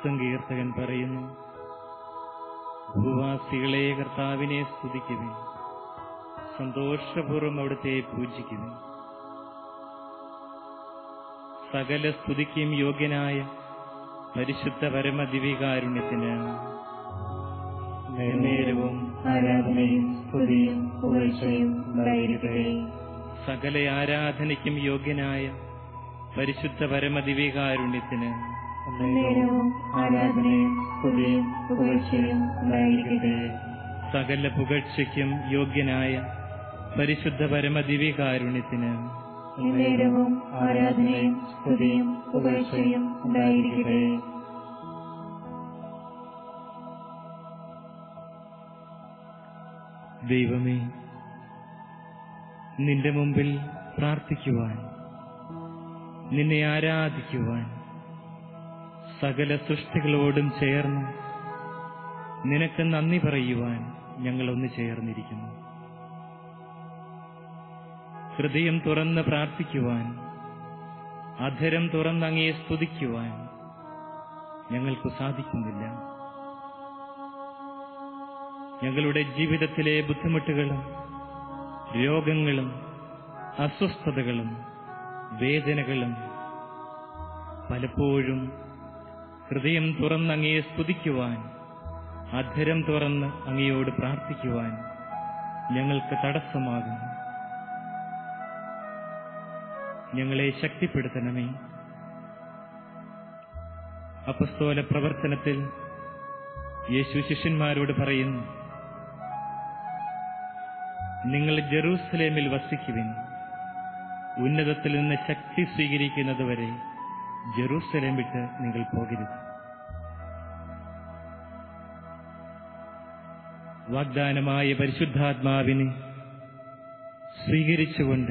സങ്കീർത്തകൻ പറയുന്നു ഭൂവാസികളെ കർത്താവിനെ സ്തുതിക്കുവിൻ സന്തോഷപൂർവ്വം അവിടുത്തെ പൂജിക്കുവിൻ സകല സ്തുതിക്കും യോഗ്യനായ പരിശുദ്ധ പരമദിവികാരുണ്യത്തിന് നേരവും ആരാധനയും സ്തുതിയും പുകഴ്ചയും ഉണ്ടായിരിക്കട്ടെ സകല ആരാധനയ്ക്കും യോഗ്യനായ പരിശുദ്ധ പരമദിവികാരുണ്യത്തിന് നേരവും ആരാധനയും സ്തുതിയും പുകഴ്ചയും ഉണ്ടായിരിക്കട്ടെ സകല പുകഴ്ചയ്ക്കും യോഗ്യനായ പരിശുദ്ധ പരമദിവികാരുണ്യത്തിന് നേരവും ആരാധനയും സ്തുതിയും പുകഴ്ചയും ഉണ്ടായിരിക്കട്ടെ ദൈവമേ നിന്റെ മുമ്പിൽ പ്രാർത്ഥിക്കുവാൻ നിന്നെ ആരാധിക്കുവാൻ സകല സൃഷ്ടികളോടും ചേർന്ന് നിനക്ക് നന്ദി പറയുവാൻ ഞങ്ങൾ ഒന്ന് ചേർന്നിരിക്കുന്നു ഹൃദയം തുറന്ന് പ്രാർത്ഥിക്കുവാൻ അധരം തുറന്നങ്ങയെ സ്തുതിക്കുവാൻ ഞങ്ങൾക്ക് സാധിക്കുന്നില്ല ഞങ്ങളുടെ ജീവിതത്തിലെ ബുദ്ധിമുട്ടുകളും രോഗങ്ങളും അസ്വസ്ഥതകളും വേദനകളും പലപ്പോഴും ഹൃദയം തുറന്ന് അങ്ങയെ സ്തുതിക്കുവാൻ അധരം തുറന്ന് അങ്ങയോട് പ്രാർത്ഥിക്കുവാൻ ഞങ്ങൾക്ക് തടസ്സമാകുന്നു ഞങ്ങളെ ശക്തിപ്പെടുത്തണമേ അപസ്തോല പ്രവർത്തനത്തിൽ യേശു ശിഷ്യന്മാരോട് പറയുന്നു നിങ്ങൾ ജെറൂസലേമിൽ വസിക്കുവിൻ ഉന്നതത്തിൽ നിന്ന് ശക്തി സ്വീകരിക്കുന്നതുവരെ ജെറൂസലേം വിട്ട് നിങ്ങൾ പോകരുത് വാഗ്ദാനമായ പരിശുദ്ധാത്മാവിനെ സ്വീകരിച്ചുകൊണ്ട്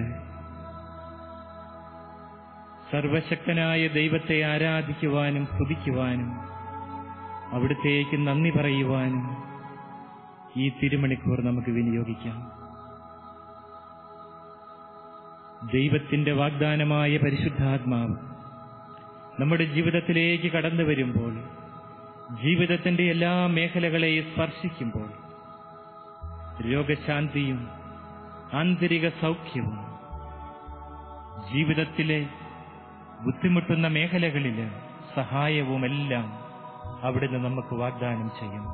സർവശക്തനായ ദൈവത്തെ ആരാധിക്കുവാനും സ്തുതിക്കുവാനും അവിടുത്തേക്ക് നന്ദി പറയുവാനും ഈ തിരുമണിക്കൂർ നമുക്ക് വിനിയോഗിക്കാം ദൈവത്തിന്റെ വാഗ്ദാനമായ പരിശുദ്ധാത്മാവ് നമ്മുടെ ജീവിതത്തിലേക്ക് കടന്നു വരുമ്പോൾ ജീവിതത്തിന്റെ എല്ലാ മേഖലകളെയും സ്പർശിക്കുമ്പോൾ രോഗശാന്തിയും ആന്തരിക സൗഖ്യവും ജീവിതത്തിലെ ബുദ്ധിമുട്ടുന്ന മേഖലകളിൽ സഹായവുമെല്ലാം അവിടുന്ന് നമുക്ക് വാഗ്ദാനം ചെയ്യുന്നു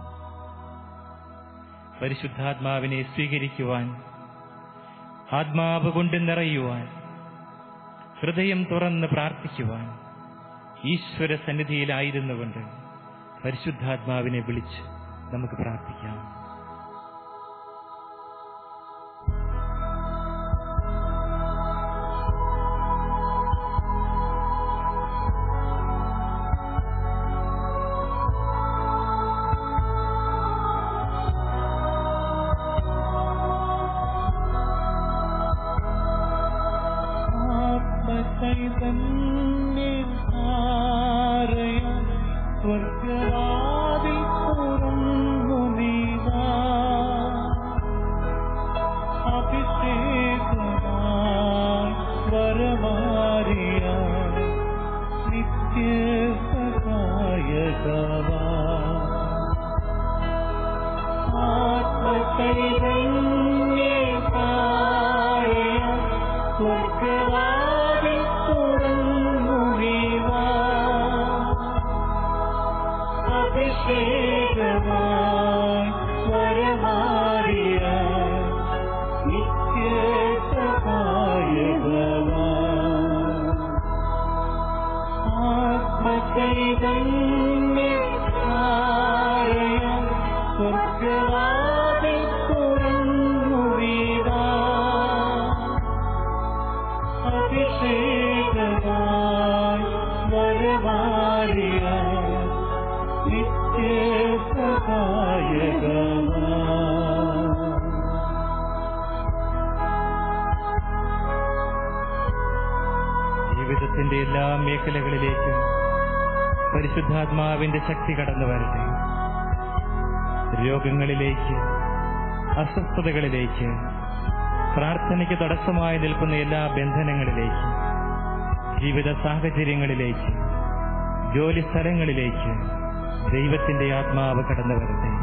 പരിശുദ്ധാത്മാവിനെ സ്വീകരിക്കുവാൻ ആത്മാവ് കൊണ്ട് നിറയുവാൻ ഹൃദയം തുറന്ന് പ്രാർത്ഥിക്കുവാൻ ഈശ്വര സന്നിധിയിലായിരുന്നുകൊണ്ട് പരിശുദ്ധാത്മാവിനെ വിളിച്ച് നമുക്ക് പ്രാർത്ഥിക്കാം സ്വർഗവാതിൽ തുറന്നു നീതാ അഭിഷേകമായി വരമാറിയ നിത്യ സഹായകവാ ആത്മചൈതന്യ സ്വർഗവാതിൽ തുറന്നു നീവാ അഭിഷേകമായി വരമാറിയ നിത്യ സഹായകവാ ആത്മചൈതന്യ സ്വർഗവാതിൽ തുറന്നു വീടാ അഭിഷേകമായി വരമാറിയ നിത്യ സഹായകമാ ജീവിതത്തിന്റെ എല്ലാ മേഖലകളിലേക്കും പരിശുദ്ധാത്മാവിന്റെ ശക്തി കടന്നു വരട്ടെ രോഗങ്ങളിലേക്ക് അസ്വസ്ഥതകളിലേക്ക് പ്രാർത്ഥനയ്ക്ക് തടസ്സമായി നിൽക്കുന്ന എല്ലാ ബന്ധനങ്ങളിലേക്ക് ജീവിത സാഹചര്യങ്ങളിലേക്ക് ജോലി സ്ഥലങ്ങളിലേക്ക് ദൈവത്തിന്റെ ആത്മാവ് കടന്നു വരട്ടെ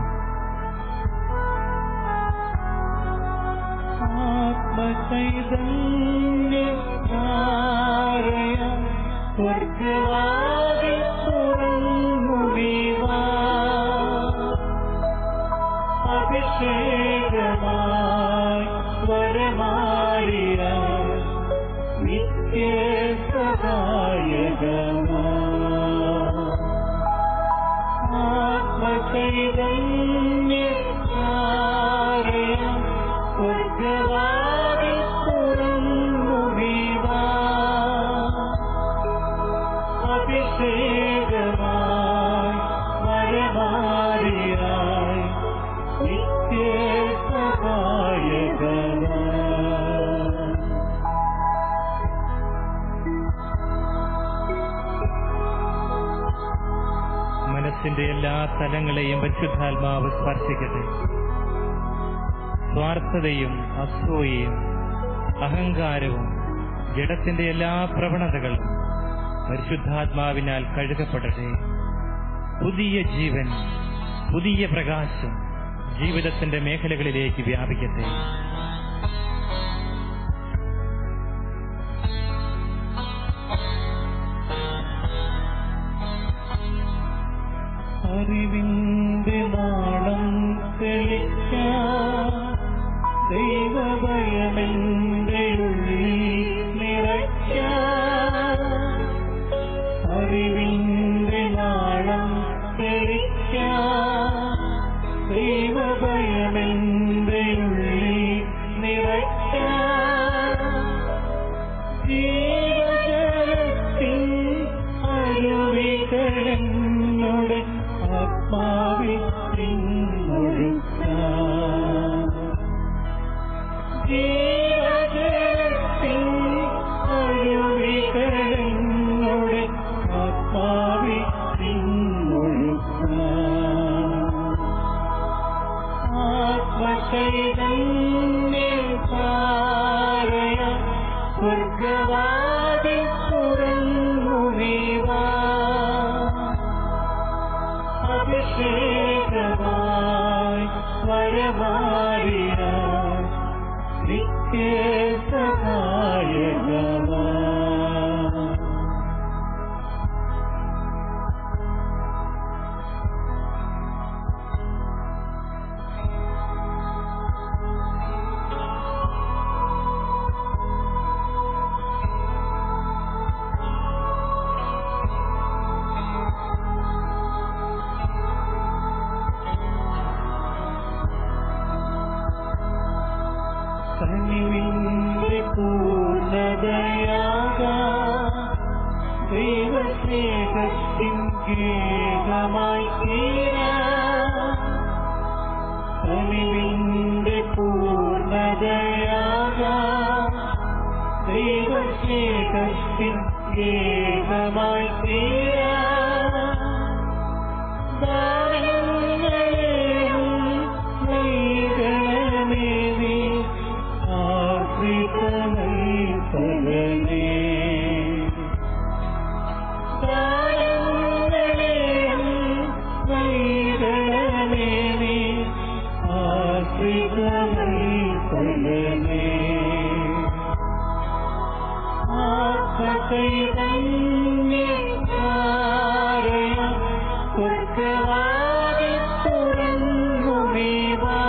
ആത്മചൈതന്യധാരയ സ്വർഗവാതി തുറന്നു വീവാ അഭിഷേകമായി വരമാറിയ നിത്യസഹായകമാ ആത്മചൈതന്യധാരയ സ്വർഗവാതി തുറന്നു വീവാ അഭിഷേകമായി വരമാറിയായി നിത്യസഹായകമായി മനസ്സിന്റെ എല്ലാ തലങ്ങളെയും പരിശുദ്ധാത്മാവ് സ്പർശിക്കട്ടെ സ്വാർത്ഥതയും അസൂയയും അഹങ്കാരവും ജഡത്തിന്റെ എല്ലാ പ്രവണതകളും പരിശുദ്ധാത്മാവിനാൽ കഴുകപ്പെടട്ടെ പുതിയ ജീവൻ പുതിയ പ്രകാശം ജീവിതത്തിന്റെ മേഖലകളിലേക്ക് വ്യാപിക്കട്ടെ അറിവിന്റെ നാളം തെളിക്കാൻ ദൈവഭയമെന്റെ ഉള്ളിൽ നിറയ്ക്കാൻ അറിവിന്റെ നാളം തെളിക്കാൻ ദൈവഭയമെന്റെ ഉള്ളിൽ നിറയ്ക്കാൻ ജീവജലത്തിൻ അരുവികളെന്നോട് ആത്മാവിൽ ഒഴുക്കാം ജീവജലത്തിൻ അരുവികളെന്നോട് ആത്മാവിൽ ഒഴുക്കാം ആത്മചൈതന്യധാരയ സ്വർഗവാതി തുറന്നു വീവാ അഭിഷേകമായി വരമാറിയ നിത്യസഹായകമാ കനിവിന്റെ പൂർണ്ണതയാക ദൈവസ്നേഹത്തിൻ ഗീതമായി തീരാ കനിവിന്റെ പൂർണ്ണതയാക ദൈവസ്നേഹത്തിൻ ഗീതമായി തീരാ ദാനങ്ങളെയും നൽകണമേ നീ ആശ്രിതമൈ ദാനങ്ങളെയും നൽകണമേ നീ ആശ്രിതമൈ ആത്മചൈതന്യധാരയ സ്വർഗവാതി തുറന്നു വീവാ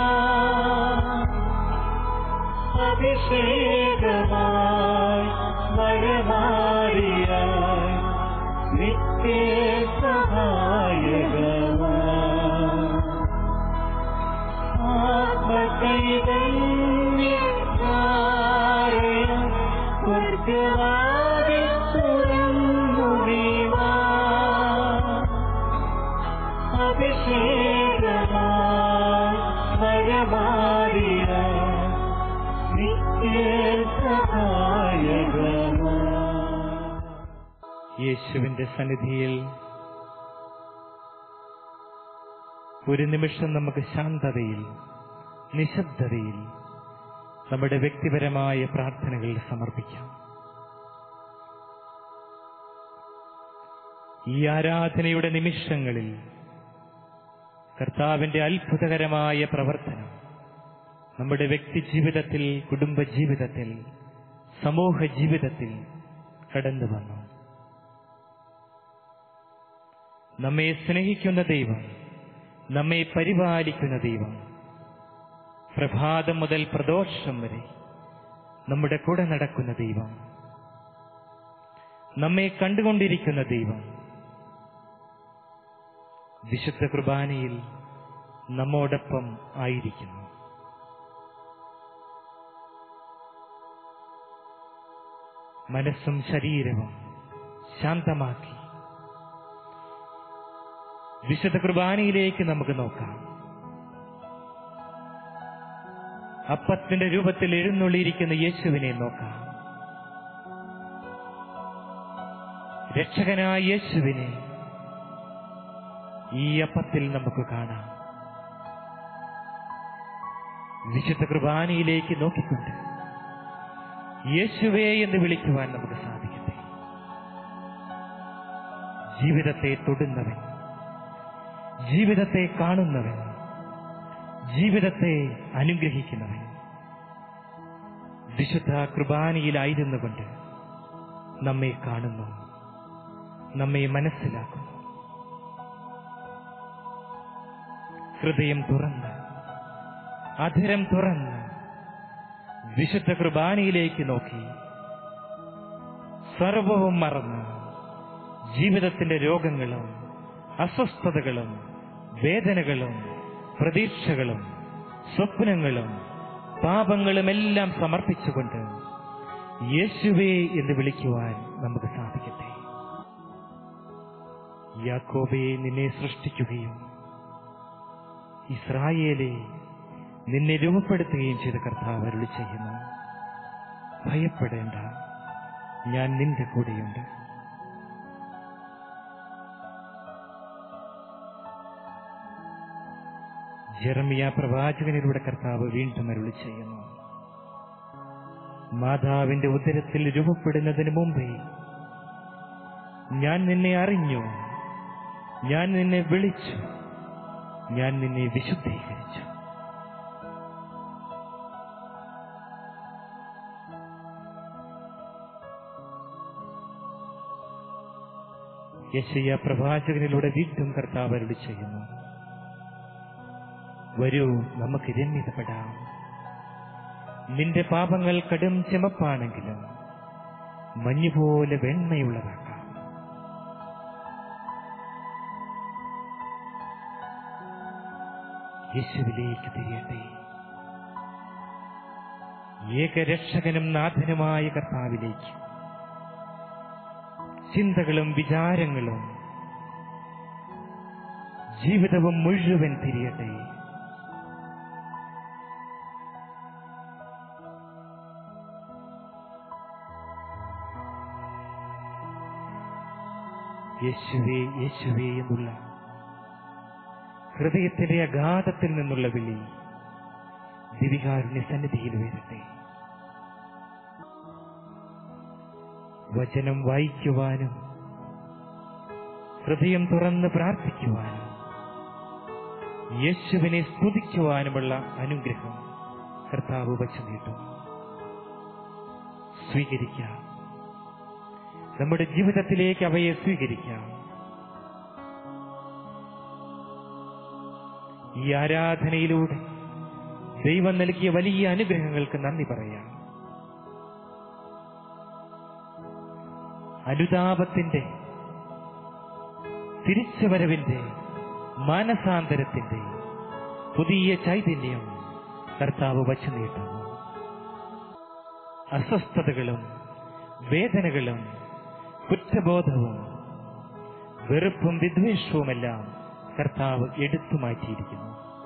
അഭിഷേകമായി വരമാറിയായി നിത്യസഹായകമായി ആത്മചൈതന്യധാരയ സ്വർഗവാതി തുറന്നു വീവാ അഭിഷേകമായി വരമാറിയ നിത്യസഹായകമായി യേശുവിന്റെ സന്നിധിയിൽ ഒരു നിമിഷം നമുക്ക് ശാന്തതയിൽ നിശബ്ദതയിൽ നമ്മുടെ വ്യക്തിപരമായ പ്രാർത്ഥനകൾ സമർപ്പിക്കാം ഈ ആരാധനയുടെ നിമിഷങ്ങളിൽ കർത്താവിന്റെ അത്ഭുതകരമായ പ്രവർത്തനം നമ്മുടെ വ്യക്തി ജീവിതത്തിൽ കുടുംബ ജീവിതത്തിൽ സമൂഹ ജീവിതത്തിൽ കടന്നു വന്നു നമ്മെ സ്നേഹിക്കുന്ന ദൈവം നമ്മെ പരിപാലിക്കുന്ന ദൈവം പ്രഭാതം മുതൽ പ്രദോഷം വരെ നമ്മുടെ കൂടെ നടക്കുന്ന ദൈവം നമ്മെ കണ്ടുകൊണ്ടിരിക്കുന്ന ദൈവം വിശുദ്ധ കുർബാനയിൽ നമ്മോടൊപ്പം ആയിരിക്കുന്നു മനസ്സും ശരീരവും ശാന്തമാക്കി വിശുദ്ധ കുർബാനയിലേക്ക് നമുക്ക് നോക്കാം അപ്പത്തിന്റെ രൂപത്തിൽ എഴുന്നള്ളിയിരിക്കുന്ന യേശുവിനെ നോക്കാം രക്ഷകനായ യേശുവിനെ ഈ അപ്പത്തിൽ നമുക്ക് കാണാം വിശുദ്ധ കുർബാനയിലേക്ക് നോക്കിക്കൊണ്ട് യേശുവേ എന്ന് വിളിക്കുവാൻ നമുക്ക് സാധിക്കട്ടെ ജീവിതത്തെ തൊടുന്നവൻ ജീവിതത്തെ കാണുന്നവൻ ജീവിതത്തെ അനുഗ്രഹിക്കുന്നവൻ വിശുദ്ധ കുർബാനയിലായിരുന്നു കൊണ്ട് നമ്മെ കാണുന്നു നമ്മെ മനസ്സിലാക്കുന്നു ഹൃദയം തുറന്ന് അധരം തുറന്ന് വിശുദ്ധ കുർബാനയിലേക്ക് നോക്കി സർവവും മറന്ന് ജീവിതത്തിന്റെ രോഗങ്ങളും അസ്വസ്ഥതകളും വേദനകളും പ്രതീക്ഷകളും സ്വപ്നങ്ങളും പാപങ്ങളുമെല്ലാം സമർപ്പിച്ചുകൊണ്ട് യേശുവേ എന്ന് വിളിക്കുവാൻ നമുക്ക് സാധിക്കട്ടെ യാക്കോബെ നിന്നെ സൃഷ്ടിക്കുകയും ഇസ്രായേലെ നിന്നെ രൂപപ്പെടുത്തുകയും ചെയ്ത കർത്താവ് അരുളി ചെയ്യുന്നു ഭയപ്പെടേണ്ട ഞാൻ നിന്റെ കൂടെയുണ്ട് ജെറമിയ പ്രവാചകനിലൂടെ കർത്താവ് വീണ്ടും അരുളി ചെയ്യുന്നു മാതാവിന്റെ ഉദരത്തിൽ രൂപപ്പെടുന്നതിന് മുമ്പേ ഞാൻ നിന്നെ അറിഞ്ഞു ഞാൻ നിന്നെ വിളിച്ചു ഞാൻ നിന്നെ വിശുദ്ധീകരിച്ചു യശയ്യ പ്രവാചകനിലൂടെ വീണ്ടും കർത്താവ് അരുളി ചെയ്യുന്നു വരൂ നമുക്ക് രമ്യതപ്പെടാം നിന്റെ പാപങ്ങൾ കടും ചെമപ്പാണെങ്കിലും മഞ്ഞുപോലെ വെണ്മയുള്ളതാക്കാം യേശുവിലേക്ക് തിരിയട്ടെ ഏകരക്ഷകനും നാഥനുമായ കർത്താവിലേക്ക് ചിന്തകളും വിചാരങ്ങളും ജീവിതവും മുഴുവൻ തിരിയട്ടെ യേശുവേ യേശുവേ എന്നുള്ള ഹൃദയത്തിന്റെ അഗാധത്തിൽ നിന്നുള്ള വിളി ദിവികാരുണ്യ സന്നിധിയിൽ വരട്ടെ വചനം വായിക്കുവാനും ഹൃദയം തുറന്ന് പ്രാർത്ഥിക്കുവാനും യേശുവിനെ സ്തുതിക്കുവാനുമുള്ള അനുഗ്രഹം കർത്താവ് വച്ചു നീട്ടും സ്വീകരിക്കാം നമ്മുടെ ജീവിതത്തിലേക്ക് അവയെ സ്വീകരിക്കാം ഈ ആരാധനയിലൂടെ ദൈവം നൽകിയ വലിയ അനുഗ്രഹങ്ങൾക്ക് നന്ദി പറയാം അനുതാപത്തിന്റെ തിരിച്ചുവരവിന്റെ മാനസാന്തരത്തിന്റെ പുതിയ ചൈതന്യം കർത്താവ് വച്ചു നീട്ടുന്നു അസ്വസ്ഥതകളും വേദനകളും കുറ്റബോധവും വെറുപ്പും വിദ്വേഷവുമെല്ലാം കർത്താവ് എടുത്തു മാറ്റിയിരിക്കുന്നു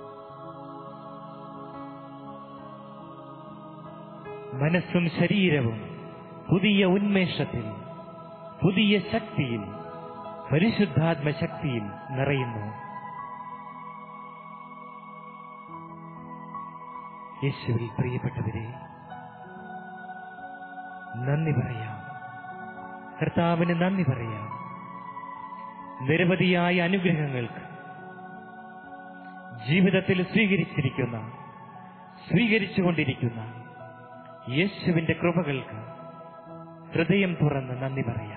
മനസ്സും ശരീരവും പുതിയ ഉന്മേഷത്തിൽ പുതിയ ശക്തിയിൽ പരിശുദ്ധാത്മ ശക്തിയിൽ നിറയുന്നു യേശുവിൽ പ്രിയപ്പെട്ടവരെ നന്ദി പറയാം കർത്താവിന് നന്ദി പറയാം നിരവധിയായ അനുഗ്രഹങ്ങൾക്ക് ജീവിതത്തിൽ സ്വീകരിച്ചിരിക്കുന്ന സ്വീകരിച്ചുകൊണ്ടിരിക്കുന്ന യേശുവിന്റെ കൃപകൾക്ക് ഹൃദയം തുറന്ന് നന്ദി പറയാം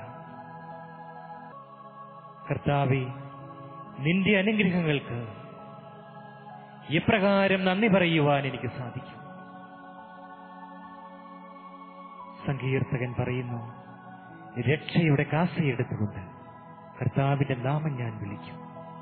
കർത്താവെ നിന്റെ അനുഗ്രഹങ്ങൾക്ക് എപ്രകാരം നന്ദി പറയുവാൻ എനിക്ക് സാധിക്കും സങ്കീർത്തകൻ പറയുന്നു രക്ഷയുടെ കാസയെടുത്തുകൊണ്ട് കർത്താവിന്റെ നാമം ഞാൻ വിളിക്കും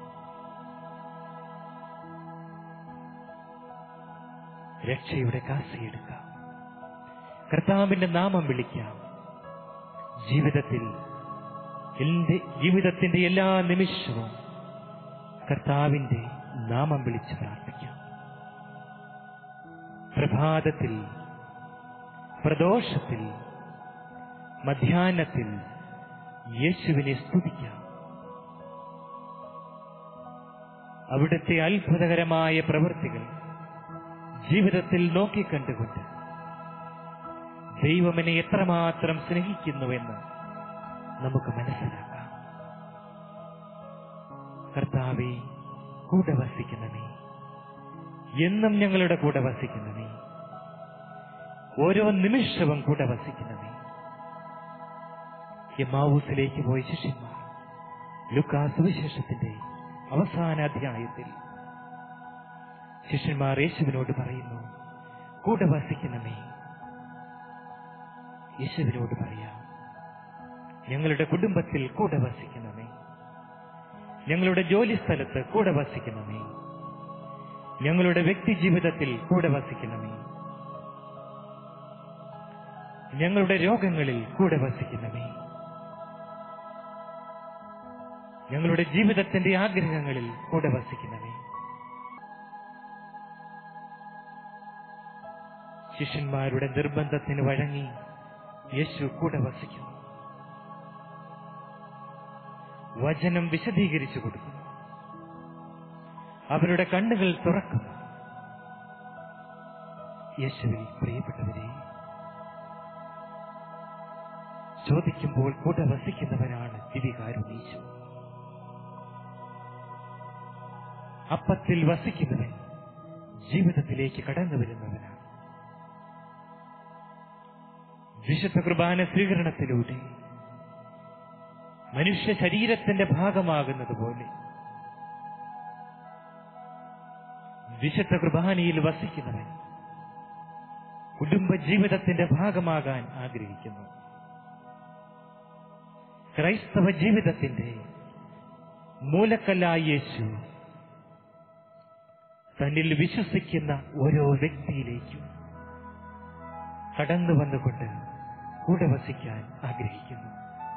രക്ഷയുടെ കാസയെടുക്കാം കർത്താവിന്റെ നാമം വിളിക്കാം ജീവിതത്തിൽ എന്റെ ജീവിതത്തിന്റെ എല്ലാ നിമിഷവും കർത്താവിന്റെ നാമം വിളിച്ച് പ്രാർത്ഥിക്കാം പ്രഭാതത്തിൽ പ്രദോഷത്തിൽ മധ്യാഹ്നത്തിൽ യേശുവിനെ സ്തുതിക്കാം അവിടുത്തെ അത്ഭുതകരമായ പ്രവൃത്തികൾ ജീവിതത്തിൽ നോക്കിക്കണ്ടുകൊണ്ട് ദൈവമെന്നെ എത്രമാത്രം സ്നേഹിക്കുന്നുവെന്ന് നമുക്ക് മനസ്സിലാക്കാം കർത്താവെ കൂടെ വസിക്കുന്നവേ എന്നും ഞങ്ങളുടെ കൂടെ വസിക്കുന്നവേ ഓരോ നിമിഷവും കൂടെ വസിക്കുന്നവേ എമാവൂസിലേക്ക് പോയ ശിഷ്യന്മാർ ലുക്കാ സുവിശേഷത്തിന്റെ അവസാന അധ്യായത്തിൽ ശിഷ്യന്മാർ യേശുവിനോട് പറയുന്നു കൂടെ വസിക്കണമേ യേശുവിനോട് പറയാം ഞങ്ങളുടെ കുടുംബത്തിൽ കൂടെ വസിക്കണമേ ഞങ്ങളുടെ ജോലി സ്ഥലത്ത് കൂടെ വസിക്കണമേ ഞങ്ങളുടെ വ്യക്തി ജീവിതത്തിൽ കൂടെ വസിക്കണമേ ഞങ്ങളുടെ രോഗങ്ങളിൽ കൂടെ വസിക്കണമേ ഞങ്ങളുടെ ജീവിതത്തിന്റെ ആഗ്രഹങ്ങളിൽ കൂടെ വസിക്കണമേ ശിഷ്യന്മാരുടെ നിർബന്ധത്തിന് വഴങ്ങി യേശു കൂടെ വസിക്കുന്നു വചനം വിശദീകരിച്ചു കൊടുക്കുന്നു അവരുടെ കണ്ണുകൾ തുറക്കുന്നു യേശുവിൽ പ്രിയപ്പെട്ടവരെ ചോദിക്കുമ്പോൾ കൂടെ വസിക്കുന്നവരാണ് ദിവികാരുണീശു അപ്പത്തിൽ വസിക്കുന്നവൻ ജീവിതത്തിലേക്ക് കടന്നു വരുന്നവനാണ് വിശുദ്ധ കുർബാന സ്വീകരണത്തിലൂടെ മനുഷ്യ ശരീരത്തിന്റെ ഭാഗമാകുന്നത് പോലെ വിശുദ്ധ കുർബാനയിൽ വസിക്കുന്നവൻ കുടുംബ ജീവിതത്തിന്റെ ഭാഗമാകാൻ ആഗ്രഹിക്കുന്നു ക്രൈസ്തവ ജീവിതത്തിന്റെ മൂലക്കല്ലായ യേശു തന്നിൽ വിശ്വസിക്കുന്ന ഓരോ വ്യക്തിയിലേക്കും കടന്നു വന്നുകൊണ്ട് കൂടെ വസിക്കാൻ ആഗ്രഹിക്കുന്നു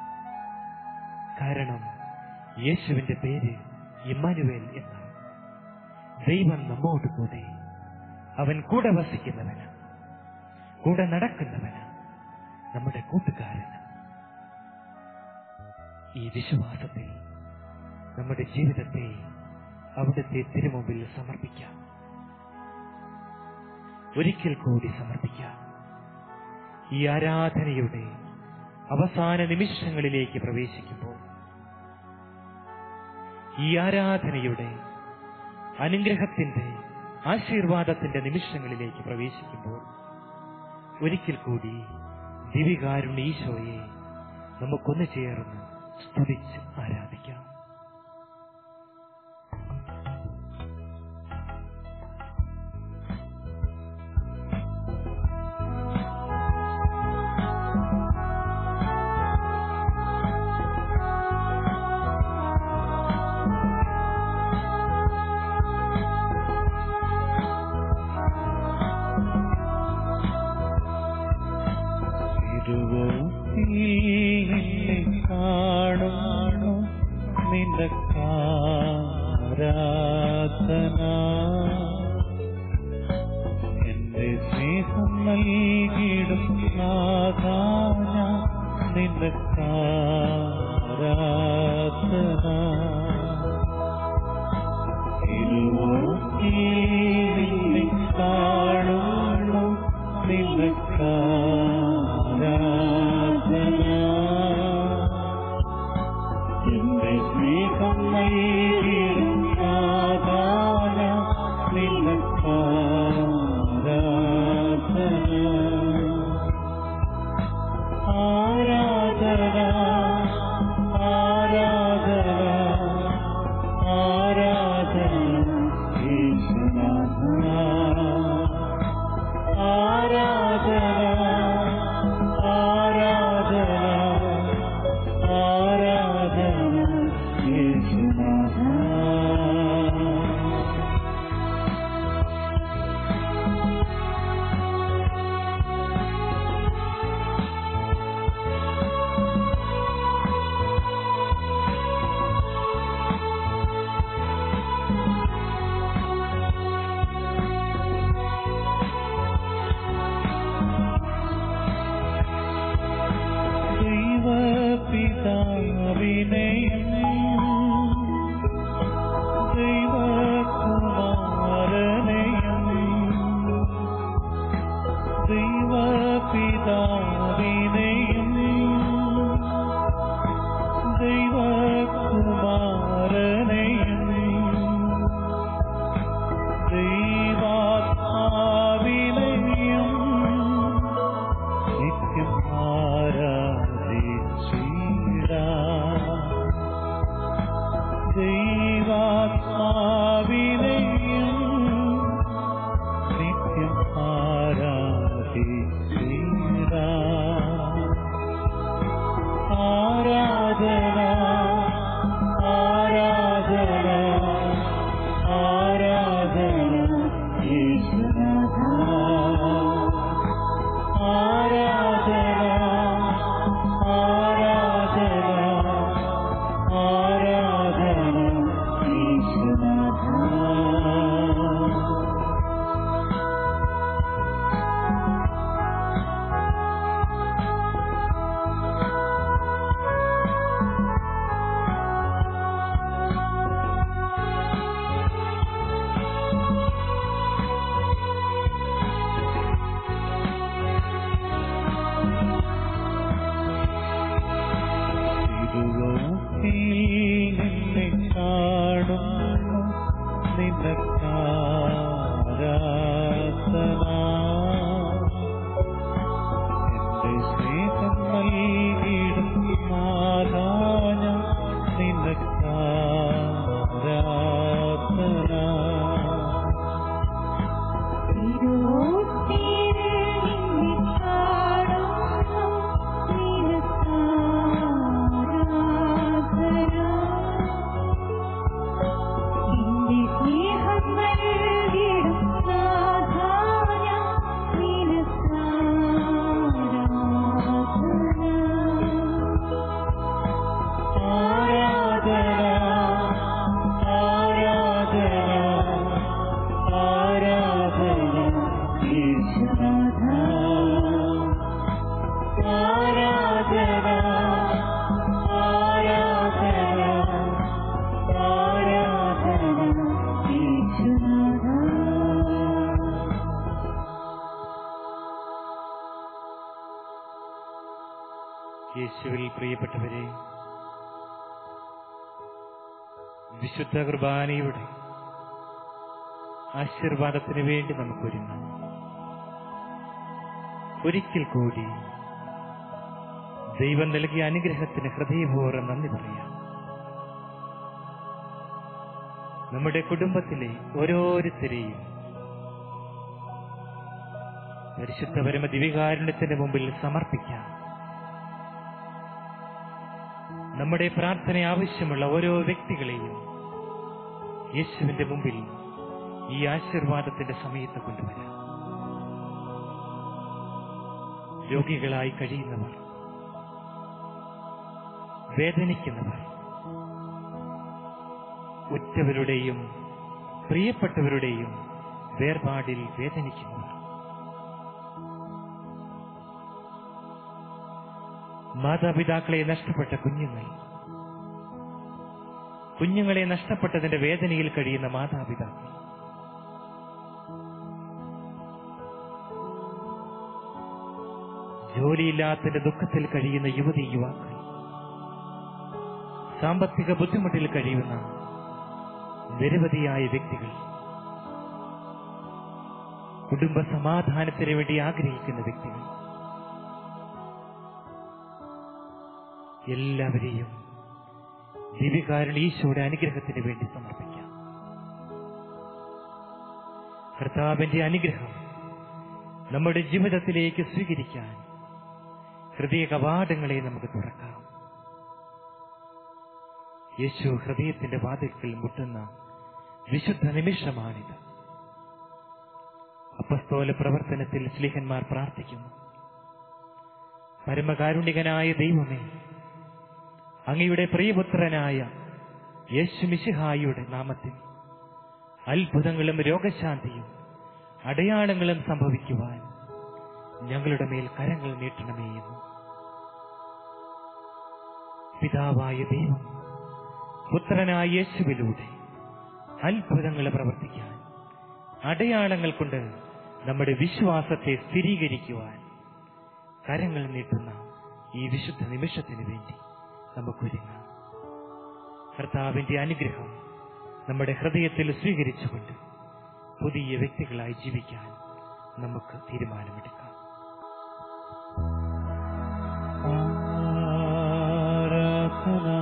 കാരണം യേശുവിന്റെ പേര് ഇമ്മാനുവേൽ എന്നാണ് ദൈവം നമ്മോട് കൂടെ അവൻ കൂടെ വസിക്കുന്നവന് കൂടെ നടക്കുന്നവന് നമ്മുടെ കൂട്ടുകാരന് ഈ വിശ്വാസത്തിൽ നമ്മുടെ ജീവിതത്തെ അവിടുത്തെ തിരുമുമ്പിൽ സമർപ്പിക്കാം ഒരിക്കൽ കൂടി സമർപ്പിക്കാം ഈ ആരാധനയുടെ അവസാന നിമിഷങ്ങളിലേക്ക് പ്രവേശിക്കുമ്പോൾ ഈ ആരാധനയുടെ അനുഗ്രഹത്തിന്റെ ആശീർവാദത്തിന്റെ നിമിഷങ്ങളിലേക്ക് പ്രവേശിക്കുമ്പോൾ ഒരിക്കൽ കൂടി ദിവികാരുണ്യ ഈശോയെ നമുക്കൊന്നു ചേർന്ന് സ്തുതിച്ച് ആരാധിക്കാം കാണുന്നു നിനക്കാരാധന എന്റെ സ്നേഹം നൽകിയിടും നാഥാന നിനക്കാരാധന ഇരുവോക്കിനെ കാണുന്നു നിനക്കാരാധന എന്റെ സ്നേഹം നൽകിയിടും നാഥാന യേശുനാഥ ആരാധന ആരാധന ആരാധന യേശുനാഥ യേശുവിൽ പ്രിയപ്പെട്ടവരെ വിശുദ്ധ കുർബാനയുടെ ആശീർവാദത്തിന് വേണ്ടി നമുക്കൊരുങ്ങാം ഒരിക്കൽ കൂടി ദൈവം നൽകിയ അനുഗ്രഹത്തിന് ഹൃദയപൂർവ്വം നന്ദി പറയാം നമ്മുടെ കുടുംബത്തിലെ ഓരോരുത്തരെയും പരിശുദ്ധ പരമ ദിവികാരുണ്യത്തിന്റെ മുമ്പിൽ സമർപ്പിക്കാം നമ്മുടെ പ്രാർത്ഥന ആവശ്യമുള്ള ഓരോ വ്യക്തികളെയും യേശുവിന്റെ മുമ്പിൽ ഈ ആശീർവാദത്തിന്റെ സമയത്ത് കൊണ്ടുവരാം രോഗികളായി കഴിയുന്നവർ വേദനിക്കുന്നവർ ഉറ്റവരുടെയും പ്രിയപ്പെട്ടവരുടെയും വേർപാടിൽ വേദനിക്കുന്നവർ മാതാപിതാക്കളെ നഷ്ടപ്പെട്ട കുഞ്ഞുങ്ങൾ കുഞ്ഞുങ്ങളെ നഷ്ടപ്പെട്ടതിന്റെ വേദനയിൽ കഴിയുന്ന മാതാപിതാക്കൾ ജോലിയില്ലാത്തതിന്റെ ദുഃഖത്തിൽ കഴിയുന്ന യുവതി യുവാക്കൾ സാമ്പത്തിക ബുദ്ധിമുട്ടിൽ കഴിയുന്ന നിരവധിയായ വ്യക്തികൾ കുടുംബ സമാധാനത്തിന് വേണ്ടി ആഗ്രഹിക്കുന്ന വ്യക്തികൾ എല്ലാവരെയും ദിവികാരൻ ഈശോയുടെ അനുഗ്രഹത്തിന് വേണ്ടി സമർപ്പിക്കാം കർത്താവിന്റെ അനുഗ്രഹം നമ്മുടെ ജീവിതത്തിലേക്ക് സ്വീകരിക്കാൻ ഹൃദയ കവാടങ്ങളെ നമുക്ക് തുറക്കാം യേശു ഹൃദയത്തിന്റെ വാതിൽക്കൽ മുട്ടുന്ന വിശുദ്ധ നിമിഷമാണിത് അപ്പസ്തോല പ്രവർത്തനത്തിൽ സ്ലിഹന്മാർ പ്രാർത്ഥിക്കുന്നു പരമകാരുണികനായ ദൈവമേ അങ്ങയുടെ പ്രിയപുത്രനായ യേശു മിശിഹായിയുടെ നാമത്തിൽ അത്ഭുതങ്ങളും രോഗശാന്തിയും അടയാളങ്ങളും സംഭവിക്കുവാൻ ഞങ്ങളുടെ മേൽ കരങ്ങൾ നീട്ടണമേ എന്ന് പിതാവായ ദൈവം പുത്രനായ യേശുവിലൂടെ അത്ഭുതങ്ങൾ പ്രവർത്തിക്കാൻ അടയാളങ്ങൾ കൊണ്ട് നമ്മുടെ വിശ്വാസത്തെ സ്ഥിരീകരിക്കുവാൻ കരങ്ങൾ നീട്ടുന്ന ഈ വിശുദ്ധ നിമിഷത്തിന് വേണ്ടി നമുക്കൊരുങ്ങാം കർത്താവിന്റെ അനുഗ്രഹം നമ്മുടെ ഹൃദയത്തിൽ സ്വീകരിച്ചുകൊണ്ട് പുതിയ വ്യക്തികളായി ജീവിക്കാൻ നമുക്ക് തീരുമാനമെടുക്കാം ആരാധന